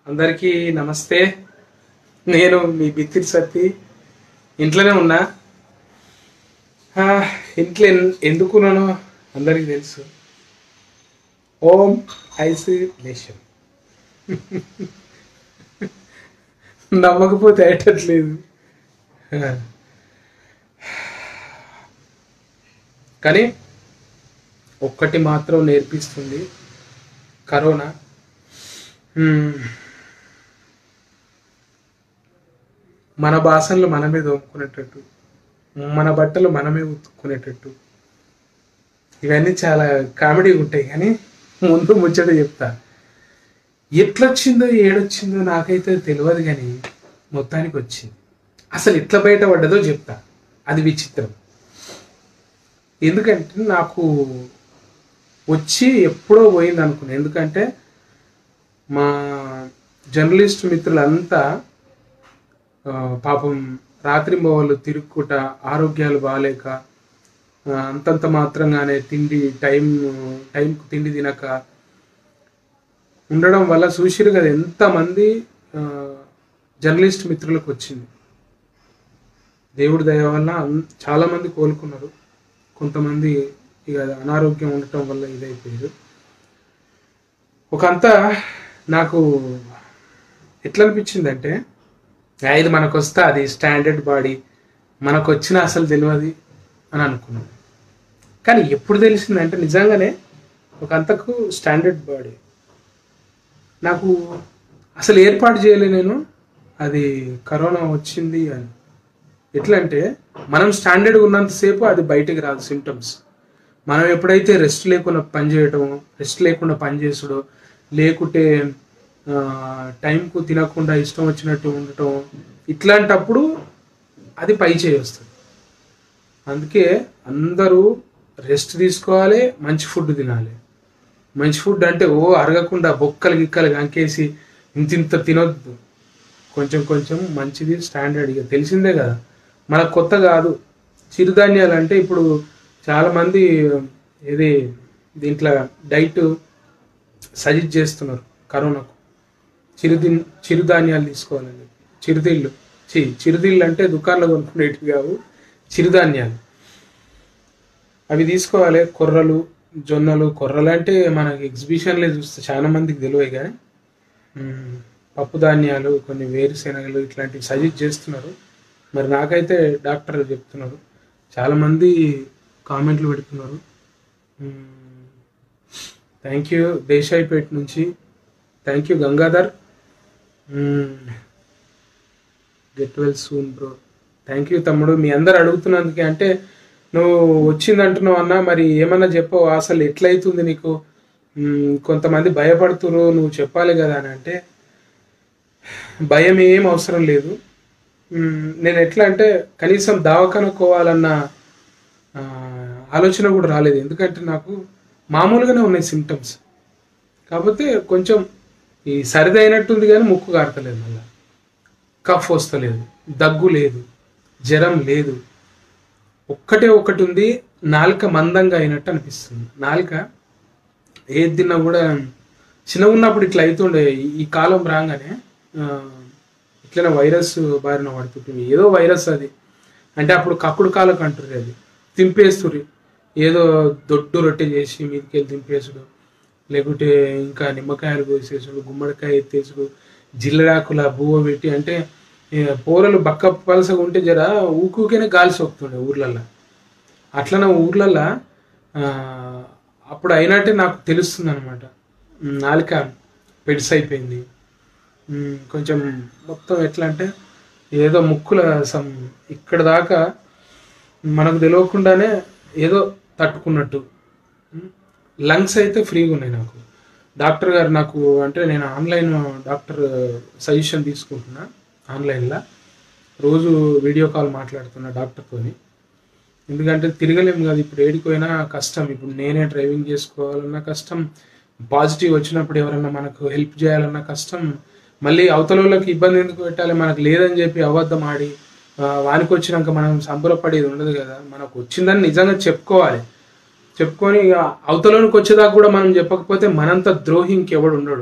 అందరికీ నమస్తే నేను మీ బిత్తిరి సత్తి ఇంట్లోనే ఉన్నా ఆ, ఇంట్లో ఎన్- ఎందుకున్నానో అందరికీ తెలుసు ఓం ఐసోలేషన్ నమ్మకపోతే అయ్యట్లేదు ఆ. కానీ ఒక్కటి మాత్రం నేర్పిస్తుంది కరోనా మ్మ్. మన భాషలు మనమే దోముకునేటట్టు మన బట్టలు మనమే ఉతుక్కునేటట్టు ఇవన్నీ చాలా కామెడీగా ఉంటాయి కానీ ముందు ముచ్చట చెప్తా ఎట్లొచ్చిందో ఏడొచ్చిందో నాకైతే తెలియదు కానీ మొత్తానికి వచ్చింది అసలు ఎట్లా బయటపడ్డదో చెప్తా అది విచిత్రం ఎందుకంటే నాకు వచ్చి ఎప్పుడో పోయింది అనుకున్నా ఎందుకంటే మా జర్నలిస్ట్ మిత్రులంతా ఆ, పాపం రాత్రి మొవలు తిరుక్కుంట ఆరోగ్యాలు బాగాలేక ఆ, అంతంత మాత్రంగానే తిండి టైం టైంకు తిండి తినక ఉండడం వల్ల చూసిరు కదా ఎంతమంది ఆ, జర్నలిస్ట్ మిత్రులకు వచ్చింది దేవుడి దయ వల్ల అన్- చాలా మంది కోలుకున్నారు కొంతమంది ఇక అనారోగ్యం ఉండటం వల్ల ఇదైపోయారు ఒకంతా నాకు ఎట్లా అనిపించిందంటే "ఆ, ఇది మనకు వస్తే అది స్టాండర్డ్ బాడీ మనకు వచ్చిన అసలు తెలియదు అని అనుకున్నాను కానీ ఎప్పుడు తెలిసిందంటే నిజంగానే ఒక అంతకు స్టాండర్డ్ బాడీ నాకు అసలు ఏర్పాటు చేయలే నేను అది కరోనా వచ్చింది అని ఎట్లా అంటే మనం స్టాండర్డ్గా ఉన్నంతసేపు అది బయటికి రాదు సిమ్టమ్స్ మనం ఎప్పుడైతే రెస్ట్ లేకుండా పని చేయటం రెస్ట్ లేకుండా పని చేసుడు లేకుంటే ఆ, టైంకు తినకుండా ఇష్టం వచ్చినట్టు ఉండటం ఇట్లాంటప్పుడు అది పై చేయి వస్తుంది అందుకే అందరూ రెస్ట్ తీసుకోవాలి మంచి ఫుడ్ తినాలి మంచి ఫుడ్ అంటే ఓ అరగకుండా బొక్కలు గిక్కలు కంకేసి ఇంత ఇంత తినొద్దు కొంచెం కొంచెం మంచిది స్టాండర్డ్ ఇక తెలిసిందే కదా మనకు కొత్త కాదు చిరుధాన్యాలు అంటే ఇప్పుడు చాలా మంది ఇది దీంట్లో డైట్ సజెస్ట్ చేస్తున్నారు కరోనాకు చిరుది చిరుధాన్యాలు తీసుకోవాలని చిరుతిళ్ళు చి చిరుతిళ్ళు అంటే దుకాణంలో కొనుక్కునేటివి కావు చిరుధాన్యాలు అవి తీసుకోవాలి కొర్రలు జొన్నలు కొర్రలు అంటే మనకి ఎగ్జిబిషన్లే చూస్తే చాలా మందికి తెలియదు కానీ మ్మ్, పప్పు ధాన్యాలు కొన్ని వేరుశెనగలు ఇట్లాంటివి సజెస్ట్ చేస్తున్నారు మరి నాకైతే డాక్టర్ చెప్తున్నారు చాలా మంది కామెంట్లు పెడుతున్నారు థ్యాంక్ యూ దేశాయిపేట నుంచి thank you Gangadhar get well soon bro thank you తమ్ముడు మీ అందరు అడుగుతున్నందుకే అంటే నువ్వు వచ్చిందంటున్నావు అన్నా మరి ఏమన్నా చెప్పవు అసలు ఎట్లయితుంది నీకు మ్మ్, కొంతమంది భయపడుతురు నువ్వు చెప్పాలి కదా అని అంటే భయం ఏం అవసరం లేదు మ్మ్, నేను ఎట్లా అంటే కనీసం దావకనుకోవాలన్న ఆ, ఆలోచన కూడా రాలేదు ఎందుకంటే నాకు మామూలుగానే ఉన్నాయి సిమ్టమ్స్ కాకపోతే కొంచెం ఈ సరిది అయినట్టుంది కానీ ముక్కు కారతలేదు మళ్ళీ కఫ్ వస్తలేదు దగ్గు లేదు జ్వరం లేదు ఒక్కటే ఒకటి ఉంది నాలుక మందంగా అయినట్టు అనిపిస్తుంది నాలుక ఏది తిన్నా కూడా చిన్నగా ఉన్నప్పుడు ఇట్లా అవుతుండే ఈ- ఈ కాలం రాగానే ఆ, ఇట్లనే వైరస్ బారిన పడుతుంటుంది ఏదో వైరస్ అది అంటే అప్పుడు కక్కుడు కాలకు అంటారు అది తింపేస్తురి ఏదో దొడ్డు రొట్టె చేసి మీదకి వెళ్ళి తింపేసుడు లేకుంటే ఇంకా నిమ్మకాయలు కోసేసుడు గుమ్మడికాయ ఎత్తేసుడు జిల్లడాకుల బువ్వ పెట్టి అంటే ఏ, పోరలు బక్క పలసగా ఉంటే జర ఊకుకేనే గాలి సోకుతుండే ఊర్లల్లో అట్లనే ఊర్లల్లో ఆ, అప్పుడు అయినట్టే నాకు తెలుస్తుంది అనమాట నాలుక పెడిస్ అయిపోయింది ఉమ్, కొంచెం మొత్తం ఎట్లా అంటే ఏదో ముక్కుల సమ్ ఇక్కడ దాకా మనకు తెలియకుండానే ఏదో తట్టుకున్నట్టు లంగ్స్ అయితే ఫ్రీగా ఉన్నాయి నాకు డాక్టర్ గారు నాకు అంటే నేను ఆన్లైన్ డాక్టర్ సజెషన్ తీసుకుంటున్నా ఆన్లైన్లో రోజు వీడియో కాల్ మాట్లాడుతున్నా డాక్టర్తోని ఎందుకంటే తిరగలేము కదా ఇప్పుడు ఏడిపోయినా కష్టం ఇప్పుడు నేనే డ్రైవింగ్ చేసుకోవాలన్నా కష్టం పాజిటివ్ వచ్చినప్పుడు ఎవరన్నా మనకు హెల్ప్ చేయాలన్నా కష్టం మళ్ళీ అవతల వాళ్ళకి ఇబ్బంది ఎందుకు పెట్టాలి మనకు లేదని చెప్పి అబద్ధం ఆడి ఆ, వానికి వచ్చినాక మనం సంబరపడేది ఉండదు కదా మనకు వచ్చిందని నిజంగా చెప్పుకోవాలి చెప్పుకొని ఇక అవతలోనికి వచ్చేదాకా కూడా మనం చెప్పకపోతే మనంత ద్రోహి ఇంకెవడు ఉండడు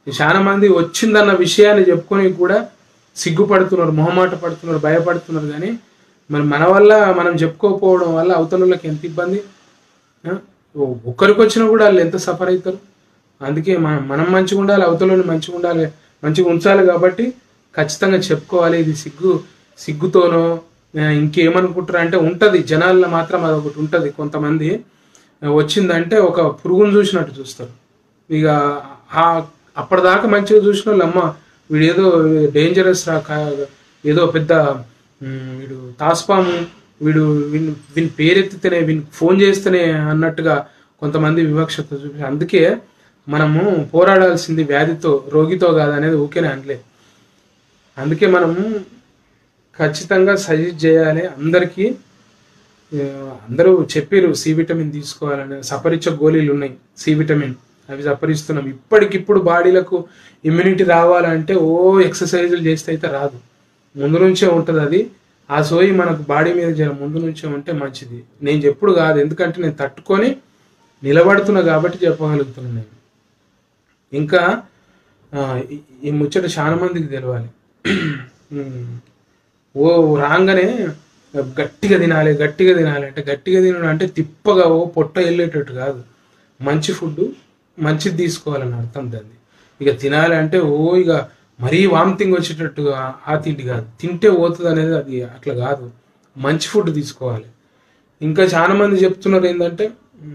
చాలా మంది వచ్చిందన్న విషయాన్ని చెప్పుకొని కూడా సిగ్గుపడుతున్నారు మొహమాట పడుతున్నారు భయపడుతున్నారు కానీ మరి మన వల్ల మనం చెప్పుకోకపోవడం వల్ల అవతలకి ఎంత ఇబ్బంది ఆ? ఓ- ఒక్కరికి వచ్చినా కూడా వాళ్ళు ఎంత సఫర్ అవుతారు అందుకే మనం మనం మంచిగా ఉండాలి అవతలని మంచిగా ఉండాలి మంచిగా ఉంచాలి కాబట్టి ఖచ్చితంగా చెప్పుకోవాలి ఇది సిగ్గు సిగ్గుతోనో ఆ, ఇంకేమనుకుంటారు అంటే ఉంటుంది జనాల్లో మాత్రం అదొకటి ఉంటుంది కొంతమంది ఆ, వచ్చిందంటే ఒక పురుగును చూసినట్టు చూస్తారు ఇక ఆ అప్పటిదాకా మంచిగా చూసిన వాళ్ళు అమ్మ వీడు ఏదో డేంజరస్ రా కా- ఏదో పెద్ద ఉమ్, వీడు తాస్పాము వీడు వీని వీని పేరెత్తితేనే వీని ఫోన్ చేస్తేనే అన్నట్టుగా కొంతమంది వివక్షత చూపి అందుకే మనము పోరాడాల్సింది వ్యాధితో రోగితో కాదనేది ఊకేనే అనలే అందుకే మనము ఖచ్చితంగా సజెస్ట్ చేయాలి అందరికీ ఆ, అందరూ చెప్పారు సి విటమిన్ తీసుకోవాలని సపరిచ్చ గోళీలు ఉన్నాయి సి విటమిన్ అవి సపరిస్తున్నాం ఇప్పటికిప్పుడు బాడీలకు ఇమ్యూనిటీ రావాలంటే ఓ ఎక్సర్సైజులు చేస్తే అయితే రాదు ముందు నుంచే ఉంటుంది అది ఆ సోయి మనకు బాడీ మీద జర ముందు నుంచే ఉంటే మంచిది నేను చెప్పుడు కాదు ఎందుకంటే నేను తట్టుకొని నిలబడుతున్నా కాబట్టి చెప్పగలుగుతున్నాను నేను ఇంకా ఆ, ఈ- ఈ ముచ్చట చాలా మందికి తెలవాలి ఉమ్, ఓ రాగానే గట్టిగా తినాలి గట్టిగా తినాలి అంటే గట్టిగా తినడం అంటే తిప్పగా ఓ పొట్ట వెళ్ళేటట్టు కాదు మంచి ఫుడ్ మంచిది తీసుకోవాలని అర్థం దాన్ని ఇక తినాలి అంటే ఓ ఇక మరీ వామిటింగ్ వచ్చేటట్టుగా ఆ తిండి కాదు తింటే పోతుంది అనేది అది అట్లా కాదు మంచి ఫుడ్ తీసుకోవాలి ఇంకా చాలా మంది చెప్తున్నారు ఏంటంటే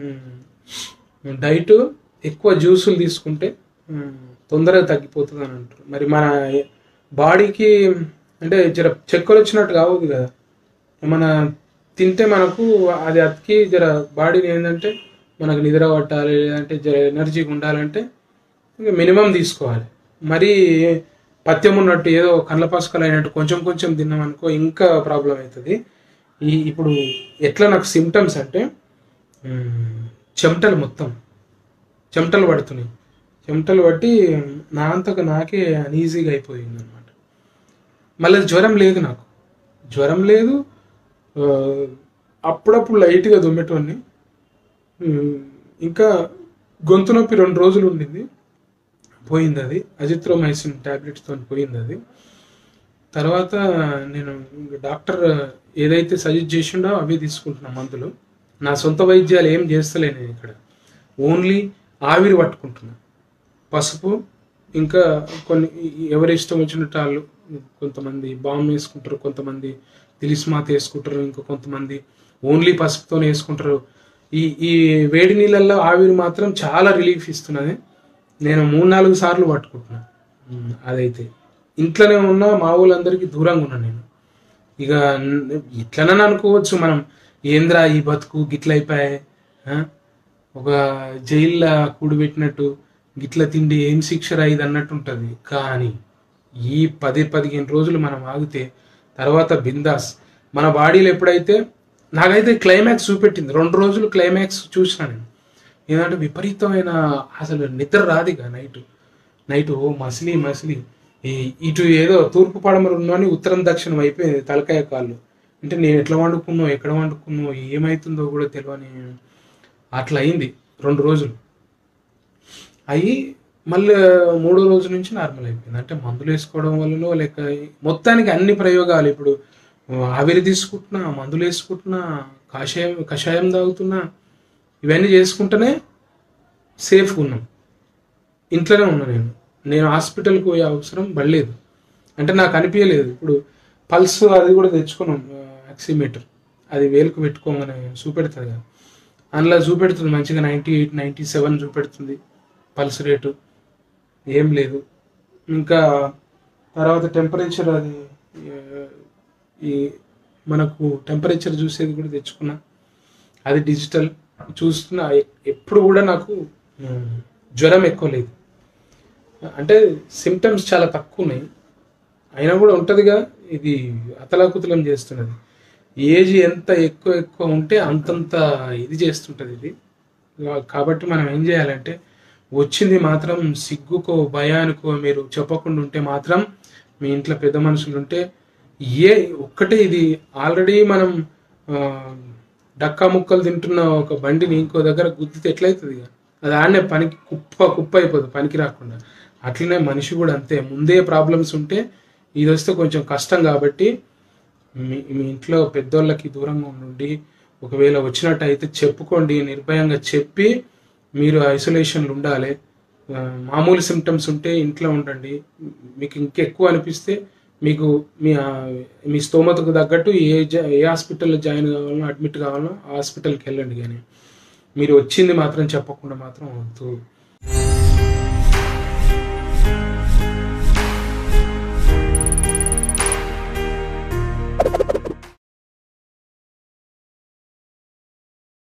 డైట్ ఎక్కువ జ్యూసులు తీసుకుంటే మ్, తొందరగా తగ్గిపోతుంది అని అంటారు మరి మన బాడీకి అంటే జర చక్కెర వచ్చినట్టు కావద్దు కదా ఏమన్నా తింటే మనకు అది అతికి జర బాడీని ఏంటంటే మనకు నిద్ర పట్టాలి లేదంటే జర ఎనర్జీగా ఉండాలంటే ఇంకా మినిమం తీసుకోవాలి మరి పథ్యం ఉన్నట్టు ఏదో కండ్ల పసుకలు అయినట్టు కొంచెం కొంచెం తిన్నాం అనుకో ఇంకా ప్రాబ్లం అవుతుంది ఈ ఇప్పుడు ఎట్లా నాకు సిమ్టమ్స్ అంటే మ్, చెమటలు మొత్తం చెమటలు పడుతున్నాయి చెమటలు పట్టి నా అంతకు నాకే అన్ఈజీగా అయిపోయింది అనమాట మళ్ళీ జ్వరం లేదు నాకు జ్వరం లేదు ఆ, అప్పుడప్పుడు లైట్గా దుమ్మేటోని ఉమ్, ఇంకా గొంతు నొప్పి రెండు రోజులు ఉండింది పోయింది అది అజిత్రోమైసిన్ టాబ్లెట్స్తో పోయింది అది తర్వాత నేను డాక్టర్ ఏదైతే సజెస్ట్ చేసిండో అవే తీసుకుంటున్నా మందులు నా సొంత వైద్యాలు ఏం చేస్తలే నేను ఇక్కడ ఓన్లీ ఆవిరి పట్టుకుంటున్నా పసుపు ఇంకా కొన్ని ఎవరి ఇష్టం వచ్చినట్టు వాళ్ళు కొంతమంది బామ్ వేసుకుంటారు కొంతమంది తిలిస్మాత వేసుకుంటారు ఇంకా కొంతమంది ఓన్లీ పసుపుతోనే వేసుకుంటారు ఈ ఈ వేడి నీళ్ళల్లో ఆవిరి మాత్రం చాలా రిలీఫ్ ఇస్తున్నది నేను మూడు నాలుగు సార్లు పట్టుకుంటున్నా ఉమ్, అదైతే ఇంట్లోనే ఉన్నా మా ఊళ్ళందరికీ దూరంగా ఉన్నా నేను ఇక న- ఇట్లనని అనుకోవచ్చు మనం ఏంద్రా ఈ బతుకు గిట్ల అయిపోయాయి ఆ? ఒక జైల్లో కూడిపెట్టినట్టు గిట్ల తిండి ఏం శిక్ష ఇది అన్నట్టు ఉంటుంది కానీ ఈ పది పదిహేను రోజులు మనం ఆగితే తర్వాత బిందాస్ మన బాడీలో ఎప్పుడైతే నాకైతే క్లైమాక్స్ చూపెట్టింది రెండు రోజులు క్లైమాక్స్ చూసిన నేను ఏంటంటే విపరీతమైన అసలు నిద్ర రాదిగా నైట్ నైట్ ఓ మసిలి మసిలి ఈ ఇటు ఏదో తూర్పు పడమర ఉన్నాని ఉత్తరం దక్షిణం అయిపోయింది తలకాయ కాళ్ళు అంటే నేను ఎట్లా వండుకున్నో ఎక్కడ వండుకున్నో ఏమవుతుందో కూడా తెలియని అట్లా అయింది రెండు రోజులు అయ్యి మళ్ళీ మూడో రోజు నుంచి నార్మల్ అయిపోయింది అంటే మందులు వేసుకోవడం వల్లనో లేక మొత్తానికి అన్ని ప్రయోగాలు ఇప్పుడు ఆవిరి తీసుకుంటున్నా మందులు వేసుకుంటున్నా కషాయం కషాయం తాగుతున్నా ఇవన్నీ చేసుకుంటేనే సేఫ్గా ఉన్నాం ఇంట్లోనే ఉన్నా నేను నేను హాస్పిటల్కి పోయే అవసరం పడలేదు అంటే నాకు అనిపించలేదు ఇప్పుడు పల్స్ అది కూడా తెచ్చుకున్నాం ఆక్సిమీటర్ అది వేలుకు పెట్టుకోగానే చూపెడుతుంది కదా అందులో చూపెడుతుంది మంచిగా నైంటీ ఎయిట్ నైంటీ సెవెన్ చూపెడుతుంది పల్స్ రేటు ఏం లేదు ఇంకా తర్వాత టెంపరేచర్ అది ఆ, ఈ మనకు టెంపరేచర్ చూసేది కూడా తెచ్చుకున్నా అది డిజిటల్ చూస్తున్నా ఎ- ఎప్పుడు కూడా నాకు ఉమ్, జ్వరం ఎక్కువ లేదు అంటే సిమ్టమ్స్ చాలా తక్కువ ఉన్నాయి అయినా కూడా ఉంటుందిగా ఇది అతలాకుతలం చేస్తున్నది ఏజ్ ఎంత ఎక్కువ ఎక్కువ ఉంటే అంతంత ఇది చేస్తుంటుంది ఇది కాబట్టి మనం ఏం చేయాలంటే వచ్చింది మాత్రం సిగ్గుకో భయానికో మీరు చెప్పకుండా ఉంటే మాత్రం మీ ఇంట్లో పెద్ద మనుషులు ఉంటే ఏ ఒక్కటే ఇది ఆల్రెడీ మనం ఆ, డక్కా ముక్కలు తింటున్న ఒక బండిని ఇంకో దగ్గర గుద్దితే ఎట్లయితుంది ఇక అది ఆడనే పనికి కుప్ప కుప్ప అయిపోతుంది పనికి రాకుండా అట్లనే మనిషి కూడా అంతే ముందే ప్రాబ్లమ్స్ ఉంటే ఇది వస్తే కొంచెం కష్టం కాబట్టి మీ మీ ఇంట్లో పెద్దోళ్ళకి దూరంగా ఉండి ఒకవేళ వచ్చినట్టయితే చెప్పుకోండి నిర్భయంగా చెప్పి మీరు ఐసోలేషన్లో ఉండాలి ఆ, మామూలు సిమ్టమ్స్ ఉంటే ఇంట్లో ఉండండి మీకు ఇంకెక్కువ అనిపిస్తే మీకు మీ ఆ, మీ స్తోమతకు తగ్గట్టు ఏ జా ఏ హాస్పిటల్లో జాయిన్ కావాలనో అడ్మిట్ కావాలనో ఆ హాస్పిటల్కి వెళ్ళండి కానీ మీరు వచ్చింది మాత్రం చెప్పకుండా మాత్రం వద్దు